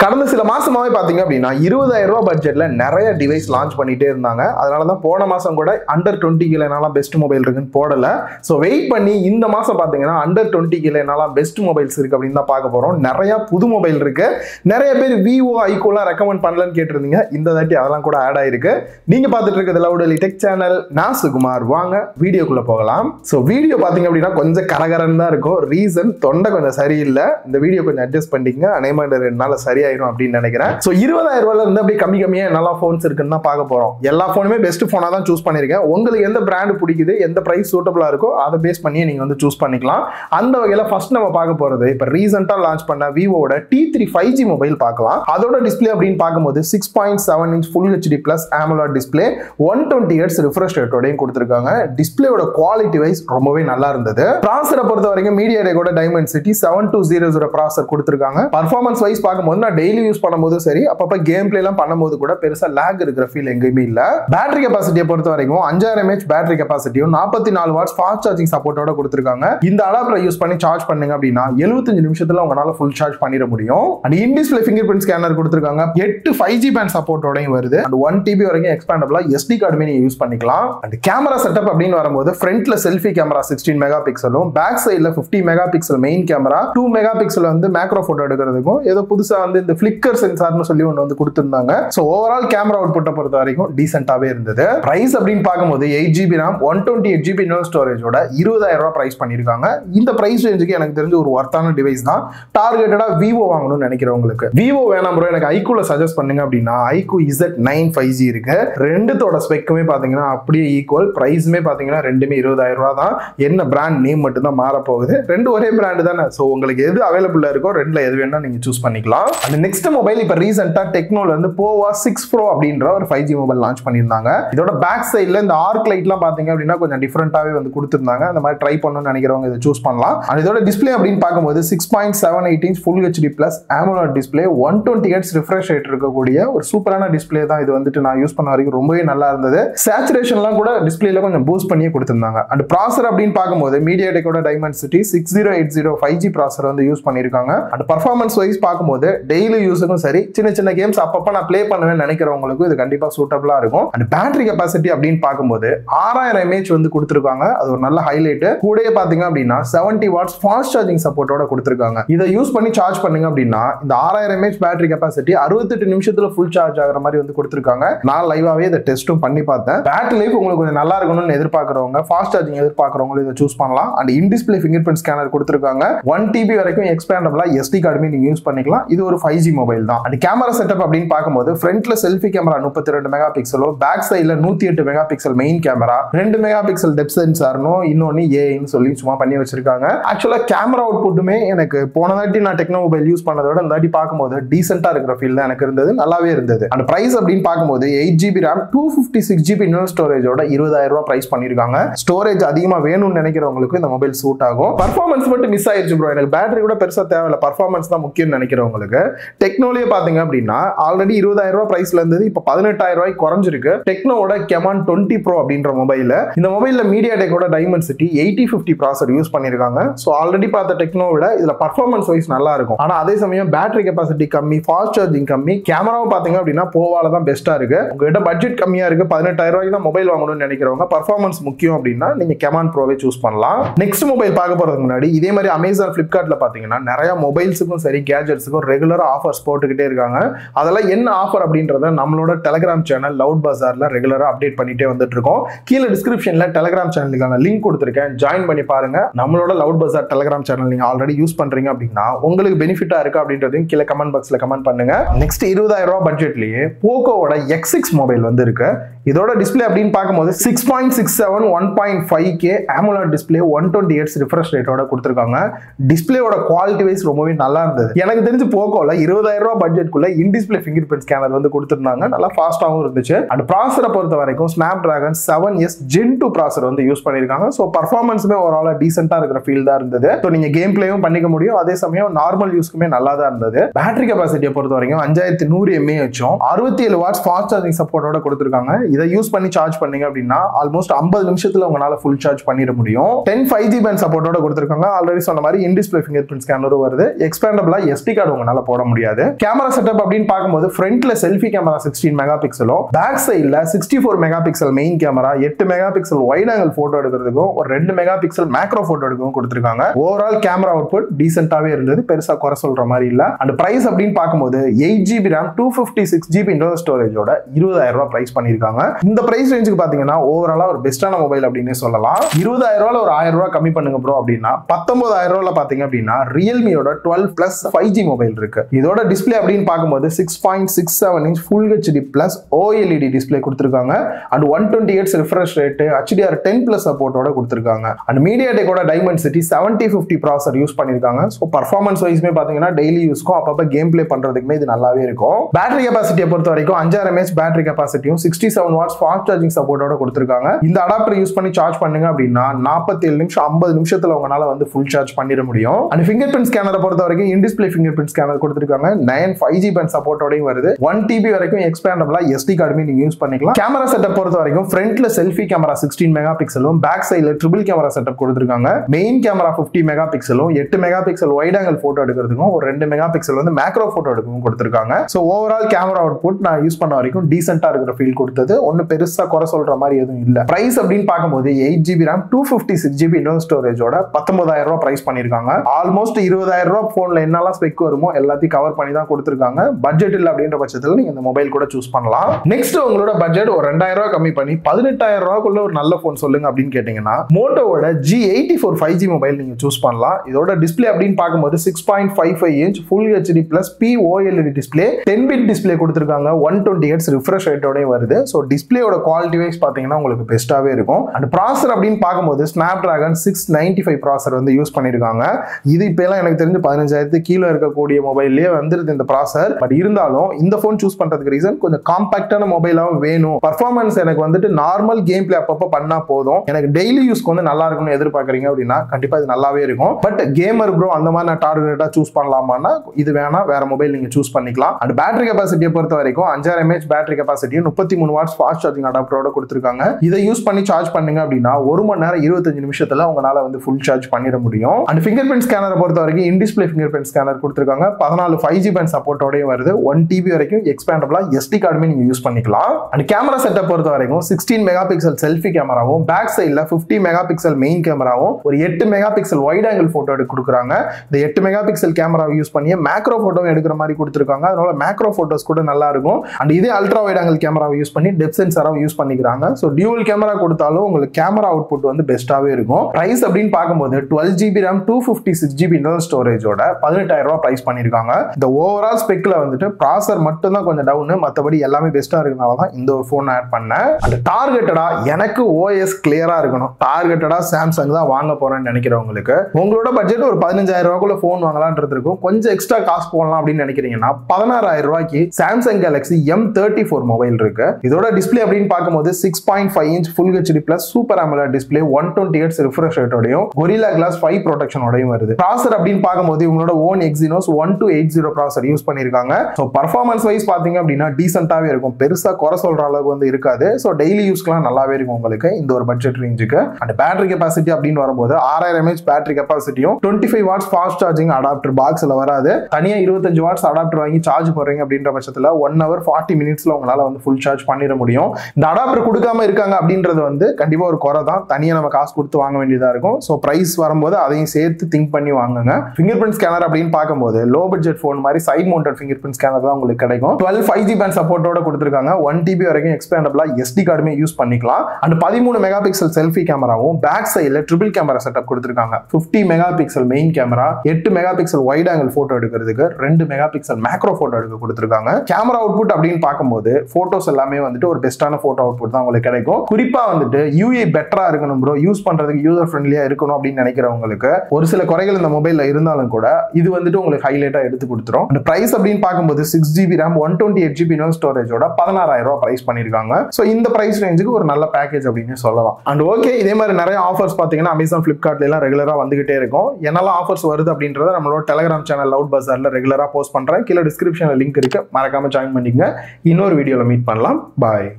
கடந்த சில மாசமாவே பாத்தீங்க அப்படின்னா இருபதாயிரம் ரூபாய் பட்ஜெட்ல நிறைய டிவைஸ் லான்ச் பண்ணிட்டே இருந்தாங்க அதனால தான் போன மாசம் கூட அண்டர் டுவெண்ட்டி கிலோனாலாம் பெஸ்ட் மொபைல் இருக்குன்னு போடல ஸோ வெயிட் பண்ணி இந்த மாசம் பாத்தீங்கன்னா அண்டர் டுவெண்ட்டி கிலோனாலாம் பெஸ்ட் மொபைல்ஸ் இருக்கு அப்படின்னு தான் பார்க்க போறோம் நிறைய புது மொபைல் இருக்கு நிறைய பேர் விவோ ஐகோலாம் ரெக்கமெண்ட் பண்ணலன்னு கேட்டிருந்தீங்க இந்த தாட்டி அதெல்லாம் கூட ஆட் ஆயிருக்கு நீங்க பார்த்துட்டு இருக்கிறது லவுடலி டெக் சேனல் நான் சுகுமார் வாங்க வீடியோக்குள்ள போகலாம் ஸோ வீடியோ பாத்தீங்க அப்படின்னா கொஞ்சம் கரகரன்னு தான் இருக்கும் ரீசன் தொண்டை கொஞ்சம் சரியில்லை இந்த வீடியோ கொஞ்சம் அட்ஜஸ்ட் பண்ணிக்கங்க அநேகமாக இந்த ரெண்டு நாள் சரியாயிரும் அப்படின்னு நினைக்கிறேன் ஸோ இருபதாயிரம் ரூபாயில இருந்து அப்படியே கம்மி கம்மியா நல்லா ஃபோன்ஸ் இருக்குன்னு தான் பார்க்க போறோம் எல்லா ஃபோனுமே பெஸ்ட் ஃபோனா தான் சூஸ் பண்ணிருக்கேன் உங்களுக்கு எந்த பிராண்ட் பிடிக்குது எந்த பிரைஸ் சூட்டபிளா இருக்கோ அதை பேஸ் பண்ணி நீங்க வந்து சூஸ் பண்ணிக்கலாம் அந்த வகையில ஃபர்ஸ்ட் நம்ம பார்க்க போறது இப்போ ரீசெண்டா லான்ச் பண்ண விவோட T three five G mobile பார்க்கலாம் அதோட டிஸ்பிளே அப்படின்னு பார்க்கும்போது six point seven inch full HD plus AMOLED display one twenty hertz refresh ரேட்டோடையும் கொடுத்துருக்காங்க டிஸ்பிளேயோட குவாலிட்டி வைஸ் ரொம்பவே நல்லா இருந்தது ப்ராசரை பொறுத்த வரைக்கும் மீடியா ரேகோட Dimensity seven two zero zero processor கொடுத்துருக்காங்க பர்ஃபார்மன்ஸ் வைஸ் பார்க்கும்போது நான் டெய்லி யூஸ் பண்ணும்போது சரி அப்பப்போ கேம் பிளே எல்லாம் பண்ணும்போது கூட பெருசா லேக் இருக்கிற ஃபீல் எங்கேயுமே இல்ல பேட்டரி கெபாசிட்டியை பொறுத்த வரைக்கும் அஞ்சாயிரம் எம்ஏஹெச் பேட்டரி கெபாசிட்டியும் நாற்பத்தி நாலு வாட்ஸ் ஃபாஸ்ட் சார்ஜிங் சப்போர்ட்டோட கொடுத்துருக்காங்க இந்த அடாப்டரை யூஸ் பண்ணி சார்ஜ் பண்ணுங்க அப்படின்னா எழுபத்தஞ்சு நிமிஷத்துல உங்களால ஃபுல் சார்ஜ் பண்ணிட முடியும் and in display finger fingerprint scanner கொடுத்துருக்காங்க எட்டு ஃபைவ் ஜி பேண்ட் சப்போர்ட்டோடையும் வருது அண்ட் ஒன் டிபி வரைக்கும் எக்ஸ்பேண்டபிளா எஸ்டி கார்டுமே நீங்க யூஸ் பண்ணிக்கலாம் அண்ட் கேமரா செட்டப் அப்படின்னு வரும்போது ஃப்ரண்ட்ல செல்ஃபி கேமரா சிக்ஸ்டீன் மெகா பிக்சலும் பேக் சைட்ல fifty mega pixel main camera two mega pixel வந்து மேக்ரோ போட்டோ எடுக்கிறதுக்கும் ஏதோ புதுசா வந்து இந்த ஃபிளிக்கர் சென்சார்னு சொல்லி ஒன்று வந்து கொடுத்துருந்தாங்க ஸோ ஓவரால் கேமரா அவுட்புட்டை பொறுத்த வரைக்கும் டீசென்டாவே இருந்தது பிரைஸ் அப்படின்னு பார்க்கும்போது eight GB RAM one twenty eight GB internal ஸ்டோரேஜோட இருபதாயிரம் ரூபாய் பிரைஸ் பண்ணியிருக்காங்க இந்த பிரைஸ் ரேஞ்சுக்கு எனக்கு தெரிஞ்ச ஒரு ஒர்த்தான டிவைஸ் தான் டார்கெட்டடா விவோ வாங்கணும்னு நினைக்கிறவங்களுக்கு விவோ வேணாம் ப்ரோ எனக்கு ஐக்கூல சஜஸ்ட் பண்ணுங்க அப்படின்னா iQOO Z nine five G இருக்கு ரெண்டுத்தோட ஸ்பெக்குமே பார்த்தீங்கன்னா அப்படியே ஈக்குவல் பிரைஸுமே பார்த்தீங்கன்னா ரெண்டுமே இருபதாயிரம் ரூபா தான் என்ன பிராண்ட் நேம் மட்டும் தான் மாற போகுது ரெண்டு ஒரே பிராண்டு தானே ஸோ உங்களுக்கு எது அவைலபிளா இருக்கோ ரெண்டுல எது வேணா நீங்க சூஸ் பண்ணிக்கலாம் அந்த நெக்ஸ்ட் மொபைல் இப்போ ரீசெண்டாக டெக்னோல இருந்து போவா சிக்ஸ் ப்ரோ அப்படின்ற ஒரு ஃபைவ் ஜி மொபைல் லான்ச் பண்ணியிருந்தாங்க இதோட பேக் சைடில் இந்த ஆர்க் லைட்லாம் பார்த்தீங்க அப்படின்னா கொஞ்சம் டிஃப்ரெண்டாகவே வந்து கொடுத்துருந்தாங்க அந்த மாதிரி ட்ரை பண்ணணும்னு நினைக்கிறவங்க இதை சூஸ் பண்ணலாம் அண்ட் இதோட டிஸ்பிளே அப்படின்னு பார்க்கும்போது six point seven eight inch full HD plus AMOLED display one twenty hertz refresh rate இருக்கக்கூடிய ஒரு சூப்பரான டிஸ்பிளே தான் இது வந்துட்டு நான் யூஸ் பண்ண வரைக்கும் ரொம்பவே நல்லா இருந்தது சேச்சுரேஷன்லாம் கூட டிஸ்பிளேல கொஞ்சம் பூஸ்ட் பண்ணியே கொடுத்துருந்தாங்க அண்ட் ப்ராசர் அப்படின்னு பார்க்கும்போது மீடியா டெக்கோட Dimensity six zero eight zero five G processor வந்து யூஸ் பண்ணியிருக்காங்க அண்ட் பர்ஃபார்மன்ஸ் வைஸ் பார்க்கும்போது டெய்லி யூஸுக்கும் சரி சின்ன சின்ன கேம்ஸ் அப்பப்போ நான் ப்ளே பண்ணுவேன் நினைக்கிறவங்களுக்கும் இது கண்டிப்பாக சூட்டபிளாக இருக்கும் அண்ட் பேட்டரி கெப்பாசிட்டி அப்படின்னு பார்க்கும்போது ஆறாயிரம் எம்ஏஹெச் வந்து கொடுத்துருக்காங்க அது ஒரு நல்ல ஹைலைட் கூடயே பார்த்தீங்க அப்படின்னா செவன்டி வாட்ஸ் ஃபாஸ்ட் சார்ஜிங் சப்போர்ட்டோட கொடுத்துருக்காங்க இதை யூஸ் பண்ணி சார்ஜ் பண்ணுங்க அப்படின்னா இந்த ஆறாயிரம் எம்ஏஹெச் பேட்டரி கெப்பாசிட்டி அறுபத்தெட்டு நிமிஷத்துல ஃபுல் சார்ஜ் ஆகிற மாதிரி வந்து கொடுத்துருக்காங்க நான் லைவாவே இதை டெஸ்ட்டும் பண்ணி பார்த்தேன் பேட்டரி லைஃப் உங்களுக்கு கொஞ்சம் நல்லா இருக்கணும்னு எதிர்பார்க்குறவங்க ஃபாஸ்ட் சார்ஜிங் எதிர்பார்க்குறவங்களும் இதை சூஸ் பண்ணலாம் and in display finger fingerprint scanner கொடுத்துருக்காங்க ஒன் டிபி வரைக்கும் எக்ஸ்பேண்டபிளா எஸ்டி கார்டுமே நீங்க யூஸ் பண்ணிக்கலாம் இது ஒரு ஃபைவ் ஜி மொபைல் தான் அண்ட் கேமரா செட்டப் அப்படின்னு பார்க்கும்போது ஃப்ரண்ட்ல செல்ஃபி கேமரா முப்பத்தி ரெண்டு மெகா பிக்சலோ பேக் சைடில் நூத்தி எட்டு மெகா பிக்சல் மெயின் கேமரா ரெண்டு மெகா பிக்சல் டெப் சென்சார்னும் இன்னொன்னு ஏன்னு சொல்லி சும்மா பண்ணி வச்சிருக்காங்க ஆக்சுவலா கேமரா அவுட்புட்டுமே எனக்கு போன தாட்டி நான் டெக்னோ மொபைல் யூஸ் பண்ணதோட இந்த தாட்டி பார்க்கும்போது டீசென்டா இருக்கிற ஃபீல் தான் எனக்கு இருந்தது நல்லாவே இருந்தது அண்ட் பிரைஸ் அப்படின்னு பார்க்கும்போது eight GB RAM two fifty six GB internal ஸ்டோரேஜோட இருபதாயிரம் ரூபாய் பிரைஸ் பண்ணிருக்காங்க ஸ்டோரேஜ் அதிகமா வேணும்னு நினைக்கிறவங்களுக்கு இந்த மொபைல் சூட் ஆகும் பர்ஃபார்மன்ஸ் மட்டும் மிஸ் ஆயிருச்சு ப்ரோ எனக்கு பேட்டரி கூட பெருசா தேவையில்ல பர்ஃபார்மன்ஸ் தான் முக்கியம் நினைக்கிறவங்களுக்கு டெக்னோலயே பாத்தீங்க அப்படின்னா ஆல்ரெடி இருபதாயிரம் ரூபாய் பிரைஸ்ல இருந்தது இப்போ பதினெட்டாயிரம் ரூபாய் குறைஞ்சிருக்கு டெக்னோட கெமான் டுவெண்ட்டி ப்ரோ அப்படின்ற மொபைல் இந்த மொபைல்ல மீடியா டெக்கோட Dimensity eighty fifty processor use பண்ணிருக்காங்க ஸோ ஆல்ரெடி பார்த்த டெக்னோ விட இதுல பர்ஃபார்மன்ஸ் வைஸ் நல்லா இருக்கும் ஆனா அதே சமயம் பேட்டரி கெப்பாசிட்டி கம்மி ஃபாஸ்ட் சார்ஜிங் கம்மி கேமராவும் பாத்தீங்க அப்படின்னா போவால தான் பெஸ்டா இருக்கு உங்ககிட்ட பட்ஜெட் கம்மியா இருக்கு பதினெட்டாயிரம் ரூபாய்க்கு தான் மொபைல் வாங்கணும்னு நினைக்கிறவங்க பர்ஃபார்மன்ஸ் முக்கியம் அப்படின்னா நீங்க கெமான் ப்ரோவே சூஸ் பண்ணலாம் நெக்ஸ்ட் மொபைல் பார்க்க போறதுக்கு முன்னாடி இதே மாதிரி அமேசான் பிளிப்கார்ட்ல பாத்தீங்கன்னா நிறைய மொபைல்ஸுக்கும் சரி கேஜெட்ஸுக்கும் ரெகுலரா ஆஃபர்ஸ் போட்டுக்கிட்டே இருக்காங்க அதெல்லாம் என்ன ஆஃபர் அப்படின்றத நம்மளோட டெலிகிராம் சேனல் லவுட் பஜார்ல ரெகுலரா அப்டேட் பண்ணிட்டே வந்துட்டு இருக்கோம் கீழே டிஸ்கிரிப்ஷன்ல டெலிகிராம் சேனலுக்கான லிங்க் கொடுத்துருக்கேன் ஜாயின் பண்ணி பாருங்க நம்மளோட லவுட் பஜார் டெலிகிராம் சேனல் நீங்க ஆல்ரெடி யூஸ் பண்றீங்க அப்படின்னா உங்களுக்கு பெனிஃபிட்டா இருக்கு அப்படின்றதையும் கீழே கமெண்ட் பாக்ஸ்ல கமெண்ட் பண்ணுங்க நெக்ஸ்ட் இருபதாயிரம் ரூபாய் பட்ஜெட்லயே போக்கோவோட எக்ஸ் சிக்ஸ் மொபைல் வந்து இருக்கு இதோட டிஸ்பிளே அப்படின்னு பார்க்கும்போது six point six seven one point five K AMOLED display one twenty hertz refresh ரேட்டோட கொடுத்துருக்காங்க டிஸ்பிளேயோட குவாலிட்டி வைஸ் ரொம்பவே நல்லா இருந்தது எனக்கு தெரிஞ்சு போக்கோல இருபதாயிரம் ரூபாய் பட்ஜெட்குள்ள in display finger fingerprint scanner வந்து கொடுத்துருந்தாங்க நல்லா ஃபாஸ்ட்டாகவும் இருந்துச்சு அண்ட் ப்ராசரை பொறுத்த வரைக்கும் Snapdragon seven S gen two processor வந்து யூஸ் பண்ணியிருக்காங்க ஸோ பர்ஃபார்மன்ஸுமே ஓவரால் டீசென்ட்டாக இருக்கிற ஃபீல் தான் இருந்தது ஸோ நீங்கள் கேம் பிளேயும் பண்ணிக்க முடியும் அதே சமயம் நார்மல் யூஸ்க்குமே நல்லா தான் இருந்தது பேட்டரி கெப்பாசிட்டியை பொறுத்த வரைக்கும் அஞ்சாயிரத்தி நூறு எம்ஏ வச்சோம் அறுபத்தி ஏழு வாட்ஸ் ஃபாஸ்ட் சார்ஜிங் சப்போர்ட்டோட கொடுத்துருக்காங்க இதை யூஸ் பண்ணி சார்ஜ் பண்ணீங்க அப்படின்னா ஆல்மோஸ்ட் ஐம்பது நிமிஷத்துல உங்களால ஃபுல் சார்ஜ் பண்ணிட முடியும் டென் ஃபைவ் ஜி பேண்ட் சப்போர்ட்டோட கொடுத்துருக்காங்க ஆல்ரெடி சொன்ன மாதிரி இன் டிஸ்பிளே ஃபிங்கர் பிரிண்ட் ஸ்கேனரும் வருது எக்ஸ்பேண்டபிளா எஸ்டி கார்டு உங்களால போட முடியாது கேமரா செட்டப் அப்படின்னு பார்க்கும்போது ஃப்ரண்ட்ல செல்ஃபி கேமரா சிக்ஸ்டீன் மெகா பிக்சலும் பேக் சைடில் sixty four mega pixel main camera எட்டு mega pixel wide angle photo எடுக்கிறதுக்கும் ஒரு ரெண்டு மெகா பிக்சல் மேக்ரோ போட்டோ எடுக்கவும் கொடுத்துருக்காங்க ஓவரால் கேமரா அவுட்புட் டீசென்டாவே இருந்தது பெருசா குறை சொல்ற மாதிரி இல்ல அண்ட் பிரைஸ் அப்படின்னு பார்க்கும்போது eight GB RAM two fifty six GB internal ஸ்டோரேஜோட இருபதாயிரம் ரூபாய் பிரைஸ் பண்ணியிருக்காங்க இந்த பிரைஸ் ரேஞ்சுக்கு பாத்தீங்கன்னா ஓவராலா ஒரு பெஸ்டான மொபைல் அப்படின்னு சொல்லலாம் இருபதாயிரம் ரூபாய் ஒரு ஆயிரம் ரூபாய் கம்மி பண்ணுங்க ப்ரோ அப்படின்னா பத்தொன்பதாயிரம் ரூபாய் பாத்தீங்க அப்படின்னா ரியல்மியோட twelve plus five G mobile இருக்கு இதோட டிஸ்பிளே அப்படின்னு பார்க்கும்போது six point six seven inch full HD plus OLED display கொடுத்துருக்காங்க and one twenty hertz refresh rate HDR ten plus சப்போர்ட்டோட கொடுத்துருக்காங்க அண்ட் மீடியா டெக்கோட Dimensity seventy fifty processor use பண்ணியிருக்காங்க so performance வைஸ்மே பார்த்தீங்கன்னா டெய்லி யூஸ்க்கும் அப்பப்போ கேம் ப்ளே பண்ணுறதுக்குமே இது நல்லாவே இருக்கும் பேட்டரி கெப்பாசிட்டியை பொறுத்த வரைக்கும் அஞ்சாயிரம் எம்ஏஹெச் பேட்டரி கெப்பாசிட்டியும் sixty seven watts fast charging சப்போர்ட்டோட கொடுத்துருக்காங்க இந்த அடாப்டர் யூஸ் பண்ணி சார்ஜ் பண்ணுங்க அப்படின்னா நாற்பத்தி ஏழு நிமிஷம் ஐம்பது நிமிஷத்தில் உங்களால் வந்து ஃபுல் சார்ஜ் பண்ணிட முடியும் அண்ட் ஃபிங்கர் பிரிண்ட் ஸ்கேனரை பொறுத்த வரைக்கும் இன்டிஸ்பிளே ஃபிங்கர் பிரிண்ட் ஸ்கேனர் கொடுத்துருக்காங்க நைன் ஃபைவ் ஜி பேண்ட் சப்போர்ட்டோடையும் வருது ஒன் டிபி வரைக்கும் எக்ஸ்பேண்டபிளா எஸ்டி கார்டுமே நீங்க யூஸ் பண்ணிக்கலாம் கேமரா செட்டப் பொறுத்த வரைக்கும் ஃப்ரண்ட்ல செல்ஃபி கேமரா சிக்ஸ்டீன் மெகா பிக்சலும் பேக் சைடில் ட்ரிபிள் கேமரா செட்டப் கொடுத்துருக்காங்க மெயின் கேமரா ஃபிஃப்டி மெகா பிக்சலும் எட்டு mega pixel wide angle photo எடுக்கிறதுக்கும் ஒரு ரெண்டு மெகா பிக்சல் வந்து மேக்ரோ போட்டோ எடுக்கவும் கொடுத்துருக்காங்க ஸோ ஓவரால் கேமரா அவுட்புட் நான் யூஸ் பண்ண வரைக்கும் டீசென்டா இருக்கிற ஃபீல் கொடுத்தது ஒன்றும் பெருசா குறை சொல்ற மாதிரி எதுவும் இல்லை பிரைஸ் அப்படின்னு பார்க்கும்போது eight GB RAM two fifty six GB internal ஸ்டோரேஜோட பத்தொன்பதாயிரம் ரூபாய் பிரைஸ் பண்ணியிருக்காங்க ஆல்மோஸ்ட் இருபதாயிரம் ரூபாய் ஃபோன்ல என்னெல்லாம் ஸ்பெக் வருமோ எல்லாத்தையும் கவர் பண்ணி தான் கொடுத்துருக்காங்க பட்ஜெட் இல்லை அப்படின்ற பட்சத்தில் நீங்க இந்த மொபைல் கூட சூஸ் பண்ணலாம் நெக்ஸ்ட் உங்களோட பட்ஜெட் ஒரு ரெண்டாயிரம் ரூபாய் கம்மி பண்ணி பதினெட்டாயிரம் ரூபாய்க்குள்ள ஒரு நல்ல ஃபோன் சொல்லுங்க அப்படின்னு கேட்டீங்கன்னா மோட்டோவோட G eighty four five G mobile நீங்க சூஸ் பண்ணலாம் இதோட டிஸ்பிளே அப்படின்னு பார்க்கும்போது six point five five inch full HD plus P OLED display ten bit display கொடுத்துருக்காங்க ஒன் டுவெண்ட்டி ஹெட்ஸ் ரிஃப்ரெஷ் ரேட்டோடய வருது ஸோ டிஸ்பிளேயோட குவாலிட்டி வைஸ் பார்த்தீங்கன்னா உங்களுக்கு பெஸ்ட்டாகவே இருக்கும் அண்ட் ப்ராசர் அப்படின்னு பார்க்கும்போது Snapdragon six ninety five processor வந்து யூஸ் பண்ணியிருக்காங்க இது இப்போலாம் எனக்கு தெரிஞ்சு பதினஞ்சாயிரத்து கீழே இருக்கக்கூடிய மொபைல்லேயே வந்துருது இந்த ப்ராசர் பட் இருந்தாலும் இந்த ஃபோன் சூஸ் பண்ணுறதுக்கு ரீசன் கொஞ்சம் காம்பாக்டான மொபைலாகவும் வேணும் பர்ஃபார்மன்ஸ் எனக்கு வந்துட்டு நார்மல் கேம் பிளே அப்பப்போ பண்ணா போதும் எனக்கு டெய்லி யூஸ்க்கு வந்து நல்லா இருக்கும்னு எதிர்பார்க்குறீங்க அப்படின்னா கண்டிப்பாக இது நல்லாவே இருக்கும் பட் கேமர் ப்ரோ அந்த மாதிரி நான் டார்கெட்டாக சூஸ் பண்ணலாமான்னா இது வேணா வேற மொபைல் நீங்கள் சூஸ் பண்ணிக்கலாம் அண்ட் பேட்டரி கெப்பாசிட்டியை பொறுத்த வரைக்கும் அஞ்சாயிரம் எம்ஏஹெச் பேட்டரி கெப்பாசிட்டியும் முப்பத்தி மூணு வாட்ஸ் ஃபாஸ்ட் சார்ஜிங் அடாப்டரோட கொடுத்துருக்காங்க இதை யூஸ் பண்ணி சார்ஜ் பண்ணுங்க அப்படின்னா ஒரு மணி நேரம் இருபத்தஞ்சு நிமிஷத்துல உங்களால வந்து ஃபுல் சார்ஜ் பண்ணிட முடியும் அண்ட் ஃபிங்கர் பிரிண்ட் ஸ்கேனரை பொறுத்த வரைக்கும் இன்டிஸ்பிளே ஃபிங்கர் பிரிண்ட் ஸ்கேனர் கொடுத்துருக்காங்க பதினாலு ஃபைவ் ஜி பேண்ட் சப்போர்ட்டோடய வருது ஒன் டிபி வரைக்கும் எக்ஸ்பேண்டபிளா எஸ்டி கார்டுமே நீங்க யூஸ் பண்ணிக்கலாம் அண்ட் கேமரா செட்டப் பொறுத்த வரைக்கும் சிக்ஸ்டீன் மெகா பிக்சல் செல்ஃபி கேமராவும் பேக் சைடில் ஃபிஃப்டி மெகா பிக்சல் மெயின் கேமராவும் ஒரு எட்டு mega pixel wide angle photo எடுத்து கொடுக்குறாங்க இந்த எட்டு மெகா பிக்சல் கேமராவை யூஸ் பண்ணி மேக்ரோ போட்டோ எடுக்கிற மாதிரி கொடுத்துருக்காங்க அதனால மேக்ரோ போட்டோஸ் கூட நல்லா இருக்கும் அண்ட் இதே அல்ட்ரா வைட் ஆங்கிள் கேமராவை யூஸ் பண்ணி டெப் சென்சாராவும் யூஸ் பண்ணிக்கிறாங்க ஸோ டியூவல் கேமரா கொடுத்தாலும் உங்களுக்கு கேமரா அவுட்புட் வந்து பெஸ்ட்டாகவே இருக்கும் ப்ரைஸ் அப்படின்னு பார்க்கும்போது twelve GB RAM two fifty six GB internal ஸ்டோரேஜோட பதினெட்டாயிரம் ரூபாய் ப்ரைஸ் பண்ணியிருக்காங்க இந்த ஓவரால் ஸ்பெக்கில் வந்துட்டு ப்ராசர் மட்டும் தான் கொஞ்சம் டவுனு மற்றபடி எல்லாமே பெஸ்ட்டாக இருக்கனால தான் இந்த ஒரு ஃபோன் ஆட் பண்ணேன் அந்த டார்கெட்டடா எனக்கு ஓஎஸ் கிளியரா இருக்கணும் டார்கெட்டடா சாம்சங் தான் வாங்க போறேன்னு நினைக்கிறவங்களுக்கு உங்களோட பட்ஜெட் ஒரு பதினஞ்சாயிரம் ரூபாய்க்குள்ள ஃபோன் வாங்கலான்றது இருக்கும் கொஞ்சம் எக்ஸ்ட்ரா காசு போடலாம் அப்படின்னு நினைக்கிறீங்கன்னா பதினாறாயிரம் ரூபாய்க்கு Samsung Galaxy M thirty four mobile இருக்கு இதோட டிஸ்பிளே அப்படின்னு பார்க்கும்போது six point five inch full HD plus super AMOLED display one twenty hertz refresh ரேட்டோடையும் கொரிலா கிளாஸ் ஃபைவ் ப்ரொடெக்ஷனோடையும் வருது ப்ராசர் அப்படின்னு பார்க்கும்போது இவங்களோட own Exynos one two eight zero processor use பண்ணியிருக்காங்க ஸோ பர்ஃபார்மன்ஸ் வைஸ் பார்த்தீங்க அப்படின்னா டீசென்ட்டாகவே இருக்கும் பெருசாக குறை சொல்ற அளவுக்கு வந்து இருக்காது ஸோ டெய்லி யூஸ்க்குலாம் நல்லாவே இருக்கும் உங்களுக்கு இந்த ஒரு பட்ஜெட் ரேஞ்சுக்கு அண்ட் பேட்டரி கெப்பாசிட்டி அப்படின்னு வரும்போது ஆறாயிரம் எம்ஏஹெச் பேட்டரி கெப்பாசிட்டியும் twenty five watts fast charging adapter பாக்ஸில் வராது தனியாக இருபத்தஞ்சு வாட்ஸ் அடாப்டர் வாங்கி சார்ஜ் போடுறீங்க அப்படின்ற பட்சத்தில் ஒன் ஹவர் ஃபார்ட்டி மினிட்ஸில் உங்களால் வந்து ஃபுல் சார்ஜ் பண்ணிட முடியும் இந்த அடாப்டர் கொடுக்காம இருக்காங்க அப்படின்றது வந்து கண்டிப்பாக ஒரு குறை தான் தனியாக நம்ம காசு கொடுத்து வாங்க வேண்டியதாக இருக்கும் ஸோ ப்ரைஸ் வரும்போது அதையும் சேர்த்து திங்க் பண்ணி வாங்குங்க ஃபிங்கர் பிரிண்ட் ஸ்கேனர் அப்படின்னு பார்க்கும்போது லோ பட்ஜெட் ஃபோன் மாதிரி side mounted fingerprint scanner தான் உங்களுக்கு கிடைக்கும் டுவெல் ஃபைவ் ஜி பேண்ட் சப்போர்ட்டோட கொடுத்துருக்காங்க ஒன் டிபி வரைக்கும் எக்ஸ்பேண்டபிளா எஸ்டி கார்டுமே யூஸ் பண்ணிக்கலாம் அண்ட் பதிமூணு மெகா பிக்சல் செல்ஃபி கேமராவும் பேக் சைடில் ட்ரிபிள் கேமரா செட்டப் கொடுத்துருக்காங்க fifty mega pixel main camera எட்டு mega pixel wide angle photo எடுக்கிறதுக்கு ரெண்டு மெகா பிக்சல் மேக்ரோ போட்டோ எடுக்க கொடுத்துருக்காங்க கேமரா அவுட்புட் அப்படின்னு பார்க்கும்போது போட்டோஸ் எல்லாமே வந்துட்டு ஒரு பெஸ்ட்டான போட்டோ அவுட்புட் தான் உங்களுக்கு கிடைக்கும் குறிப்பா வந்துட்டு யூஏ பெட்டரா இருக்கணும் ப்ரோ யூஸ் பண்றதுக்கு யூசர் ஃப்ரெண்ட்லியா இருக்கணும் அப்படின்னு நினைக்கிறவங்களுக்கு ஒரு சில குறைகள் இந்த மொபைல்ல இருந்தாலும் கூட இது வந்துட்டு உங்களுக்கு ஹைலைட்டா எடுத்து கொடுத்துரும் அந்த பிரைஸ் அப்படின்னு பார்க்கும்போது six GB RAM one twenty eight GB ஸ்டோரேஜோட பதினாறாயிரம் ரூபாய் பிரைஸ் பண்ணிருக்காங்க ஸோ இந்த பிரைஸ் ரேஞ்சுக்கு ஒரு நல்ல பேக்கேஜ் அப்படின்னு சொல்லலாம் அண்ட் ஓகே இதே மாதிரி நிறைய ஆஃபர்ஸ் பார்த்தீங்கன்னா அமேசான் ஃபிளிப்கார்ட்ல எல்லாம் ரெகுலரா வந்துகிட்டே இருக்கும் என்னெல்லாம் ஆஃபர்ஸ் வருது அப்படின்றத நம்மளோட டெலிகிராம் சேனல் லவுட் பஜார்ல ரெகுலரா போஸ்ட் பண்றேன் கீழே டிஸ்கிரிப்ஷன்ல லிங்க் இருக்கு மறக்காம ஜாயின் பண்ணிக்கங்க இன்னொரு வீடியோல மீட் பண்ணலாம் பாய்